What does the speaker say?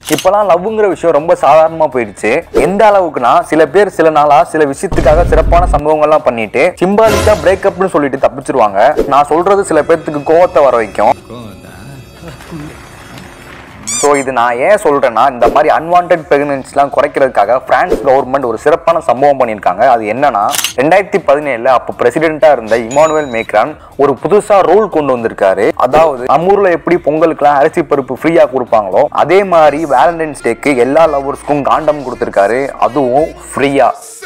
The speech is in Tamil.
இப்பெல்லாம் லவ்ங்கிற விஷயம் ரொம்ப சாதாரணமா போயிடுச்சு எந்த அளவுக்குனா சில பேர் சில நாளா சில விஷயத்துக்காக சிறப்பான சம்பவங்கள்லாம் பண்ணிட்டு சிம்பாலிக்கா பிரேக்கப்னு சொல்லிட்டு தப்பிச்சிருவாங்க நான் சொல்றது சில பேர்த்துக்கு கோவத்தை வர வைக்கும் ஸோ இது நான் ஏன் சொல்றேன்னா இந்த மாதிரி அன்வான்ட் பிரெக்னன்சிலாம் குறைக்கிறதுக்காக பிரான்ஸ் கவர்மெண்ட் ஒரு சிறப்பான சம்பவம் பண்ணியிருக்காங்க அது என்னன்னா ரெண்டாயிரத்தி பதினேழுல அப்போ பிரசிடென்ட்டா இருந்த இமானுவேல் மேக்ரான் ஒரு புதுசா ரூல் கொண்டு வந்திருக்காரு அதாவது நம்ம ஊர்ல எப்படி பொங்கலுக்குலாம் அரிசி பருப்பு ஃப்ரீயா கொடுப்பாங்களோ அதே மாதிரி வேலண்டைன்ஸ் டேக்கு எல்லா லவர்ஸ்க்கும் காண்டம் கொடுத்திருக்காரு அதுவும் ஃப்ரீயா